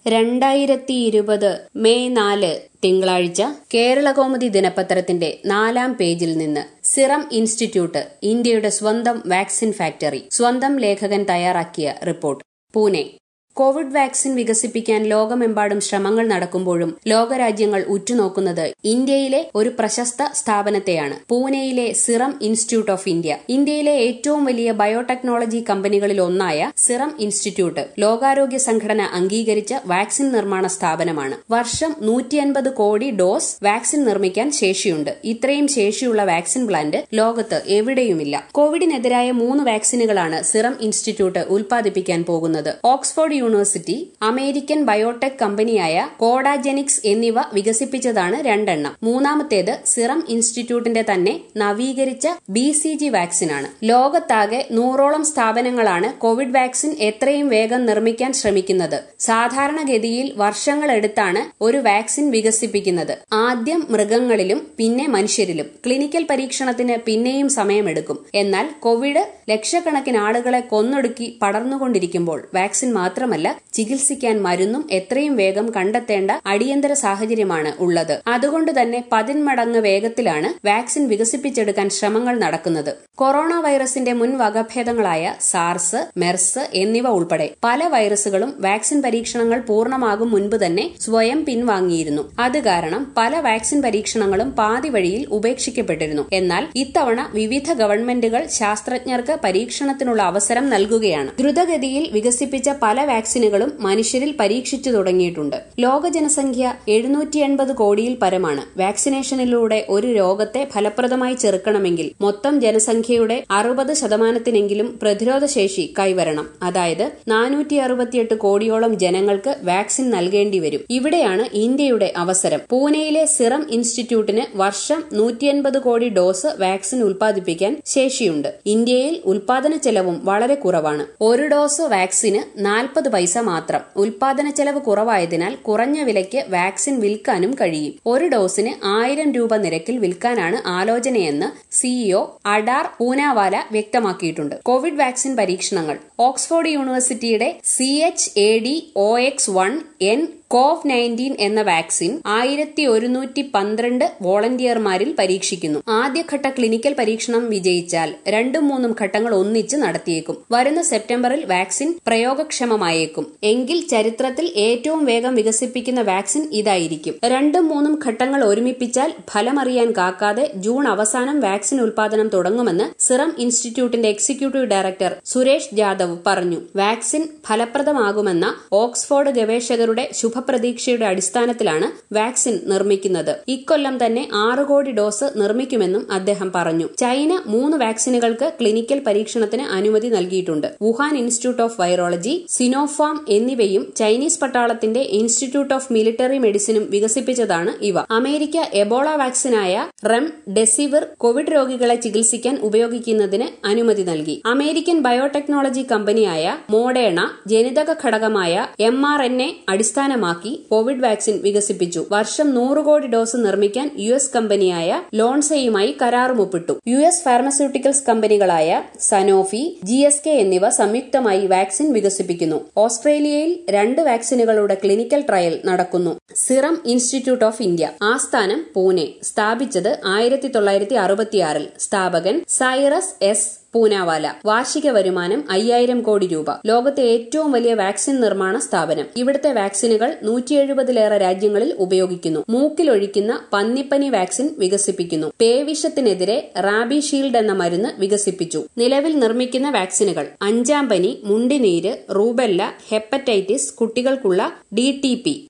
രണ്ടായിരത്തി ഇരുപത് മെയ് നാല് തിങ്കളാഴ്ച കേരളകൗമുദി ദിനപത്രത്തിന്റെ നാലാം പേജിൽ നിന്ന് സിറം ഇൻസ്റ്റിറ്റ്യൂട്ട് ഇന്ത്യയുടെ സ്വന്തം വാക്സിൻ ഫാക്ടറി സ്വന്തം ലേഖകൻ തയ്യാറാക്കിയ റിപ്പോർട്ട് പൂനെ കോവിഡ് വാക്സിൻ വികസിപ്പിക്കാൻ ലോകമെമ്പാടും ശ്രമങ്ങൾ നടക്കുമ്പോഴും ലോകരാജ്യങ്ങൾ ഉറ്റുനോക്കുന്നത് ഇന്ത്യയിലെ ഒരു പ്രശസ്ത സ്ഥാപനത്തെയാണ് പൂനെയിലെ സിറം ഇൻസ്റ്റിറ്റ്യൂട്ട് ഓഫ് ഇന്ത്യ ഇന്ത്യയിലെ ഏറ്റവും വലിയ ബയോടെക്നോളജി കമ്പനികളിൽ ഒന്നായ സിറം ഇൻസ്റ്റിറ്റ്യൂട്ട് ലോകാരോഗ്യ സംഘടന അംഗീകരിച്ച വാക്സിൻ നിർമ്മാണ സ്ഥാപനമാണ് വർഷം നൂറ്റി അൻപത് കോടി ഡോസ് വാക്സിൻ നിർമ്മിക്കാൻ ശേഷിയുണ്ട് ഇത്രയും ശേഷിയുള്ള വാക്സിൻ പ്ലാന്റ് ലോകത്ത് എവിടെയുമില്ല കോവിഡിനെതിരായ മൂന്ന് വാക്സിനുകളാണ് സിറം ഇൻസ്റ്റിറ്റ്യൂട്ട് ഉൽപ്പാദിപ്പിക്കാൻ പോകുന്നത് ഓക്സ്ഫോർഡ് യൂണിവേഴ്സിറ്റി അമേരിക്കൻ ബയോടെക് കമ്പനിയായ കോഡാജെനിക്സ് എന്നിവ വികസിപ്പിച്ചതാണ് രണ്ടെണ്ണം മൂന്നാമത്തേത് സിറം ഇൻസ്റ്റിറ്റ്യൂട്ടിന്റെ തന്നെ നവീകരിച്ച ബി സി ജി വാക്സിനാണ് ലോകത്താകെ നൂറോളം സ്ഥാപനങ്ങളാണ് കോവിഡ് വാക്സിൻ എത്രയും വേഗം നിർമ്മിക്കാൻ ശ്രമിക്കുന്നത് സാധാരണഗതിയിൽ വർഷങ്ങളെടുത്താണ് ഒരു വാക്സിൻ വികസിപ്പിക്കുന്നത് ആദ്യം മൃഗങ്ങളിലും പിന്നെ മനുഷ്യരിലും ക്ലിനിക്കൽ പരീക്ഷണത്തിന് പിന്നെയും സമയമെടുക്കും എന്നാൽ കോവിഡ് ലക്ഷക്കണക്കിന് ആളുകളെ കൊന്നൊടുക്കി പടർന്നുകൊണ്ടിരിക്കുമ്പോൾ വാക്സിൻ മാത്രമല്ല ചികിത്സിക്കാൻ മരുന്നും എത്രയും വേഗം കണ്ടെത്തേണ്ട അടിയന്തര സാഹചര്യമാണ് ഉള്ളത് അതുകൊണ്ട് തന്നെ പതിന്മടങ്ങ് വേഗത്തിലാണ് വാക്സിൻ വികസിപ്പിച്ചെടുക്കാൻ ശ്രമങ്ങൾ നടക്കുന്നത് കൊറോണ വൈറസിന്റെ മുൻ വകഭേദങ്ങളായ സാർസ് മെർസ് എന്നിവ ഉൾപ്പെടെ പല വൈറസുകളും വാക്സിൻ പരീക്ഷണങ്ങൾ പൂർണ്ണമാകും മുൻപ് തന്നെ സ്വയം പിൻവാങ്ങിയിരുന്നു അത് കാരണം പല വാക്സിൻ പരീക്ഷണങ്ങളും പാതി വഴിയിൽ ഉപേക്ഷിക്കപ്പെട്ടിരുന്നു എന്നാൽ ഇത്തവണ വിവിധ ഗവൺമെന്റുകൾ ശാസ്ത്രജ്ഞർക്ക് പരീക്ഷണത്തിനുള്ള അവസരം നൽകുകയാണ് ദ്രുതഗതിയിൽ വികസിപ്പിച്ച പല വാക്സിനുകളും മനുഷ്യരിൽ പരീക്ഷിച്ചു തുടങ്ങിയിട്ടുണ്ട് ലോക ജനസംഖ്യ എഴുന്നൂറ്റി എൺപത് കോടിയിൽ പരമാണ് വാക്സിനേഷനിലൂടെ ഒരു രോഗത്തെ ഫലപ്രദമായി ചെറുക്കണമെങ്കിൽ മൊത്തം ജനസംഖ്യയുടെ അറുപത് ശതമാനത്തിനെങ്കിലും പ്രതിരോധശേഷി കൈവരണം അതായത് നാനൂറ്റി അറുപത്തിയെട്ട് കോടിയോളം ജനങ്ങൾക്ക് വാക്സിൻ നൽകേണ്ടി വരും ഇവിടെയാണ് ഇന്ത്യയുടെ അവസരം പൂനെയിലെ സിറം ഇൻസ്റ്റിറ്റ്യൂട്ടിന് വർഷം നൂറ്റിയൻപത് കോടി ഡോസ് വാക്സിൻ ഉൽപ്പാദിപ്പിക്കാൻ ശേഷിയുണ്ട് ഇന്ത്യയിൽ ഉൽപാദന ചെലവും വളരെ കുറവാണ് ഒരു ഡോസ് വാക്സിന് നാൽപ്പത് പൈസ മാത്രം ഉൽപാദന ചെലവ് കുറവായതിനാൽ കുറഞ്ഞ വിലയ്ക്ക് വാക്സിൻ വിൽക്കാനും കഴിയും ഒരു ഡോസിന് ആയിരം രൂപ നിരക്കിൽ വിൽക്കാനാണ് ആലോചനയെന്ന് സിഇഒ അഡാർ പൂനാവാല വ്യക്തമാക്കിയിട്ടുണ്ട് കോവിഡ് വാക്സിൻ പരീക്ഷണങ്ങൾ ഓക്സ്ഫോർഡ് യൂണിവേഴ്സിറ്റിയുടെ C H A D O X one N cov nineteen എന്ന വാക്സിൻ ആയിരത്തി ഒരുന്നൂറ്റി പന്ത്രണ്ട് വോളണ്ടിയർമാരിൽ പരീക്ഷിക്കുന്നു ആദ്യഘട്ട ക്ലിനിക്കൽ പരീക്ഷണം വിജയിച്ചാൽ രണ്ടും മൂന്നും ഘട്ടങ്ങൾ ഒന്നിച്ച് നടത്തിയേക്കും വരുന്ന സെപ്റ്റംബറിൽ വാക്സിൻ പ്രയോഗക്ഷമമായേക്കും എങ്കിൽ ചരിത്രത്തിൽ ഏറ്റവും വേഗം വികസിപ്പിക്കുന്ന വാക്സിൻ ഇതായിരിക്കും രണ്ടും മൂന്നും ഘട്ടങ്ങൾ ഒരുമിപ്പിച്ചാൽ ഫലമറിയാൻ കാക്കാതെ ജൂൺ അവസാനം വാക്സിൻ ഉൽപാദനം തുടങ്ങുമെന്ന് സിറം ഇൻസ്റ്റിറ്റ്യൂട്ടിന്റെ എക്സിക്യൂട്ടീവ് ഡയറക്ടർ സുരേഷ് ജാദവ് പറഞ്ഞു വാക്സിൻ ഫലപ്രദമാകുമെന്ന ഓക്സ്ഫോർഡ് ഗവേഷകരുടെ ശുഭപ്രതീക്ഷയുടെ അടിസ്ഥാനത്തിലാണ് വാക്സിൻ നിർമ്മിക്കുന്നത് ഇക്കൊല്ലം തന്നെ ആറ് കോടി ഡോസ് നിർമ്മിക്കുമെന്നും അദ്ദേഹം പറഞ്ഞു ചൈന മൂന്ന് വാക്സിനുകൾക്ക് ക്ലിനിക്കൽ പരീക്ഷണത്തിന് അനുമതി നൽകിയിട്ടുണ്ട് Wuhan institute of virology Sinopharm എന്നിവയും ചൈനീസ് പട്ടാളത്തിന്റെ ഇൻസ്റ്റിറ്റ്യൂട്ട് ഓഫ് മിലിറ്ററി മെഡിസിനും വികസിപ്പിച്ചതാണ് ഇവ അമേരിക്ക എബോള വാക്സിനായ റെം ഡെസിവിർ കോവിഡ് രോഗികളെ ചികിത്സിക്കാൻ ഉപയോഗിക്കുന്നതിന് അനുമതി നൽകി അമേരിക്കൻ ബയോടെക്നോളജി കമ്പനിയായ മോഡേണ ജനിതക ഘടകമായ എം ആർ എൻ എ അടിസ്ഥാനമാക്കി കോവിഡ് വാക്സിൻ വികസിപ്പിച്ചു വർഷം നൂറ് കോടി ഡോസ് നിർമ്മിക്കാൻ യു എസ് കമ്പനിയായ ലോൺസെയുമായി കരാറും ഒപ്പിട്ടു യു എസ് ഫാർമസ്യൂട്ടിക്കൽസ് കമ്പനികളായ സനോഫി ജി എസ് കെ എന്നിവ സംയുക്തമായി വാക്സിൻ വികസിപ്പിക്കുന്നു ഓസ്ട്രേലിയയിൽ രണ്ട് വാക്സിനുകളുടെ ക്ലിനിക്കൽ ട്രയൽ നടക്കുന്നു സിറം ഇൻസ്റ്റിറ്റ്യൂട്ട് ഓഫ് ഇന്ത്യ ആസ്ഥാനം പൂനെ സ്ഥാപിച്ചത് ആയിരത്തി തൊള്ളായിരത്തി അറുപത്തിയാറിൽ സ്ഥാപകൻ സൈറസ് എസ് പൂനാവാല വാർഷിക വരുമാനം അയ്യായിരം കോടി രൂപ ലോകത്തെ ഏറ്റവും വലിയ വാക്സിൻ നിർമ്മാണ സ്ഥാപനം ഇവിടുത്തെ വാക്സിനുകൾ നൂറ്റി എഴുപതിലേറെ രാജ്യങ്ങളിൽ ഉപയോഗിക്കുന്നു മൂക്കിലൊഴിക്കുന്ന പന്നിപ്പനി വാക്സിൻ വികസിപ്പിക്കുന്നു പേവിഷത്തിനെതിരെ റാബി ഷീൽഡ് എന്ന മരുന്ന് വികസിപ്പിച്ചു നിലവിൽ നിർമ്മിക്കുന്ന വാക്സിനുകൾ അഞ്ചാം പനി മുണ്ടിനീര് റൂബെല്ല ഹെപ്പറ്റൈറ്റിസ് കുട്ടികൾക്കുള്ള ഡി